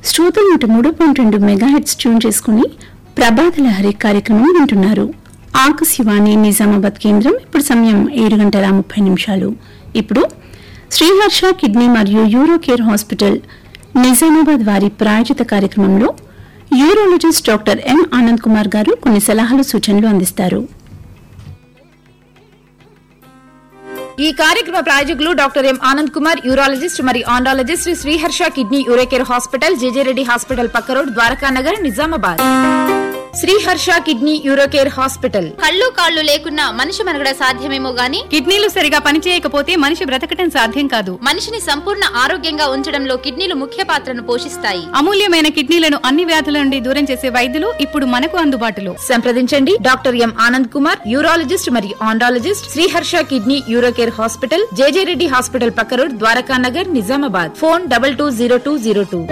శ్రోతలు నూట మూడు పాయింట్ రెండు మెగాహెట్స్ ట్యూన్ చేసుకుని ప్రభాత లహరి కార్యక్రమం వింటున్నారు ఆకాశవాణి నిజామాబాద్ కేంద్రం ఇప్పుడు సమయం ఏడు గంటల ముప్పై నిమిషాలు ఇప్పుడు శ్రీహర్ష కిడ్నీ మరియు యూరో కేర్ హాస్పిటల్ నిజామాబాద్ వారి ప్రాయోజిత కార్యక్రమంలో urologist doctor M Anand Kumar garu కొన్ని సలహాలు సూచనలు అందిస్తారు ఈ కార్యక్రమ ప్రాయోజకులు doctor M Anand Kumar urologist మరియు andrologist Shri Sriharsha kidney Uro Care hospital J J Reddy hospital పక్క road Dwaraka Nagar Nizamabad Sriharsha kidney Uro Care hospital కళ్ళు కాళ్ళు లేకున్నా మనిషి మనగడ సాధ్యమేమో గాని కిడ్నీలు సరిగా పనిచేయకపోతే మనిషి బ్రతకటం సాధ్యం కాదు మనిషిని సంపూర్ణ ఆరోగ్యంగా ఉంచడంలో కిడ్నీలు ముఖ్య పాత్రను పోషిస్తాయి అమూల్యమైన కిడ్నీలను అన్ని వ్యాధుల నుండి దూరం చేసే వైద్యులు ఇప్పుడు మనకు అందుబాటులో సంప్రదించండి doctor M Anand Kumar urologist మరియు andrologist Sriharsha kidney Uro Care hospital J J Reddy hospital పక్క road Dwaraka Nagar Nizamabad phone double two zero two zero two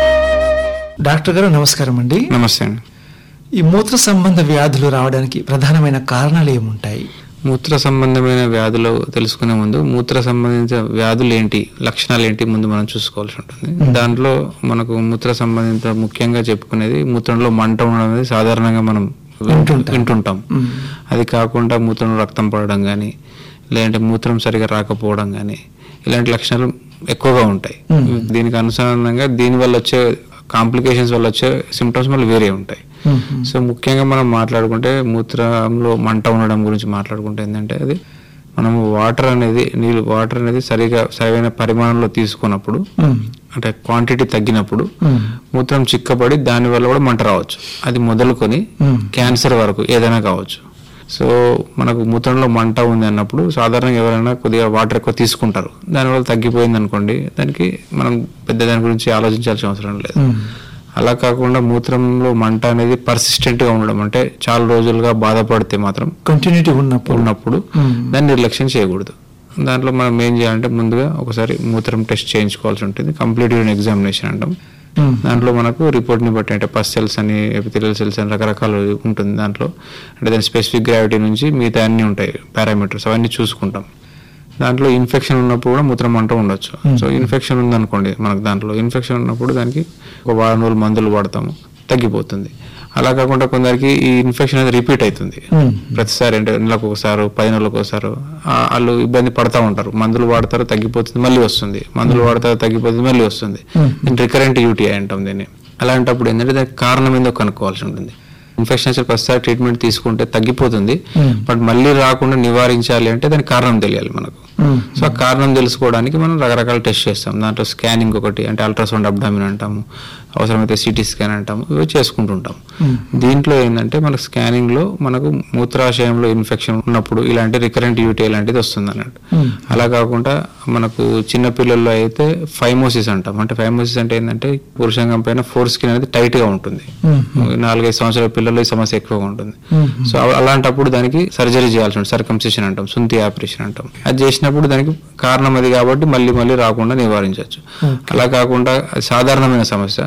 doctor garu నమస్కారం అండి నమస్తే అండి ఈ మూత్ర సంబంధ వ్యాధులు రావడానికి ప్రధానమైన కారణాలు ఏముంటాయి మూత్ర సంబంధమైన వ్యాధులు తెలుసుకునే ముందు మూత్ర సంబంధిత వ్యాధులు ఏంటి లక్షణాలు ఏంటి ముందు మనం చూసుకోవాల్సి ఉంటుంది దాంట్లో మనకు మూత్ర సంబంధిత ముఖ్యంగా చెప్పుకునేది మూత్రంలో మంట ఉండడం అనేది సాధారణంగా మనం వింటు- వింటుంటాం అది కాకుండా మూత్రంలో రక్తం పడడం కానీ లేదంటే మూత్రం సరిగా రాకపోవడం కానీ ఇలాంటి లక్షణాలు ఎక్కువగా ఉంటాయి దీనికి అనుసంధానంగా దీని వల్ల వచ్చే కాంప్లికేషన్స్ వల్ల వచ్చే సిమ్టమ్స్ మళ్ళీ వేరే ఉంటాయి సో ముఖ్యంగా మనం మాట్లాడుకుంటే మూత్రంలో మంట ఉండడం గురించి మాట్లాడుకుంటే ఏంటంటే అది మనము వాటర్ అనేది నీళ్ళు వాటర్ అనేది సరిగా సరైన పరిమాణంలో తీసుకున్నప్పుడు అంటే క్వాంటిటీ తగ్గినప్పుడు మూత్రం చిక్కబడి దాని వల్ల కూడా మంట రావచ్చు అది మొదలుకొని క్యాన్సర్ వరకు ఏదైనా కావచ్చు సో మనకు మూత్రంలో మంట ఉంది అన్నప్పుడు సాధారణంగా ఎవరైనా కొద్దిగా వాటర్ ఎక్కువ తీసుకుంటారు దానివల్ల తగ్గిపోయింది అనుకోండి దానికి మనం పెద్ద దాని గురించి ఆలోచించాల్సిన అవసరం లేదు అలా కాకుండా మూత్రంలో మంట అనేది పర్సిస్టెంట్ గా ఉండడం అంటే చాలా రోజులుగా బాధపడితే మాత్రం కంటిన్యూటీ ఉన్నప్పుడు ఉన్నప్పుడు దాన్ని నిర్లక్ష్యం చేయకూడదు దాంట్లో మనం ఏం చేయాలంటే ముందుగా ఒకసారి మూత్రం టెస్ట్ చేయించుకోవాల్సి ఉంటుంది కంప్లీట్ యూరిన్ ఎగ్జామినేషన్ అంటాం దాంట్లో మనకు రిపోర్ట్ని బట్టి అంటే పస్ సెల్స్ అని ఎపిథెలియల్ సెల్స్ అని రకరకాలు ఉంటుంది దాంట్లో అంటే దాని స్పెసిఫిక్ గ్రావిటీ నుంచి మిగతా అన్ని ఉంటాయి పారామీటర్స్ అవన్నీ చూసుకుంటాం దాంట్లో ఇన్ఫెక్షన్ ఉన్నప్పుడు కూడా మూత్రం అంటూ ఉండొచ్చు సో ఇన్ఫెక్షన్ ఉందనుకోండి మనకు దాంట్లో ఇన్ఫెక్షన్ ఉన్నప్పుడు దానికి ఒక వారం రోజులు మందులు వాడతాము తగ్గిపోతుంది అలా కాకుండా కొందరికి ఈ ఇన్ఫెక్షన్ అనేది రిపీట్ అవుతుంది ప్రతిసారి అంటే నెలకు ఒకసారి పది నెలలకు ఒకసారి ఆ- వాళ్ళు ఇబ్బంది పడతా ఉంటారు మందులు వాడతారు తగ్గిపోతుంది మళ్ళీ వస్తుంది మందులు వాడతారు తగ్గిపోతుంది మళ్ళీ వస్తుంది రికరెంట్ యూటీఐ అంటాం దీన్ని అలాంటప్పుడు ఏంటంటే దానికి కారణం ఏందో కనుక్కోవాల్సి ఉంటుంది ఇన్ఫెక్షన్ వచ్చి ప్రతిసారి ట్రీట్మెంట్ తీసుకుంటే తగ్గిపోతుంది బట్ మళ్ళీ రాకుండా నివారించాలి అంటే దానికి కారణం తెలియాలి మనకు సో ఆ కారణం తెలుసుకోవడానికి మనం రకరకాల టెస్ట్ చేస్తాం దాంట్లో స్కానింగ్ ఒకటి అంటే అల్ట్రాసౌండ్ అబ్డామిన్ అంటాము అవసరమైతే సిటీ స్కాన్ అంటాము ఇవి చేసుకుంటుంటాం దీంట్లో ఏంటంటే మన స్కానింగ్ లో మనకు మూత్రాశయంలో ఇన్ఫెక్షన్ ఉన్నప్పుడు ఇలాంటి రికరెంట్ యూటీ లాంటిది వస్తుంది అన్నట్టు అలా కాకుండా మనకు చిన్న పిల్లల్లో అయితే ఫైమోసిస్ అంటాం అంటే ఫైమోసిస్ అంటే ఏంటంటే పురుషంగం పైన ఫోర్ స్కిన్ అనేది టైట్ గా ఉంటుంది నాలుగైదు సంవత్సరాల పిల్లల్లో ఈ సమస్య ఎక్కువగా ఉంటుంది సో అలా- అలాంటప్పుడు దానికి సర్జరీ చేయాల్సి ఉంటుంది సర్కంసిషన్ అంటాం సుంతి ఆపరేషన్ అంటాం అది చేసినప్పుడు దానికి కారణం అది కాబట్టి మళ్ళీ మళ్ళీ రాకుండా నివారించవచ్చు అలా కాకుండా అది సాధారణమైన సమస్య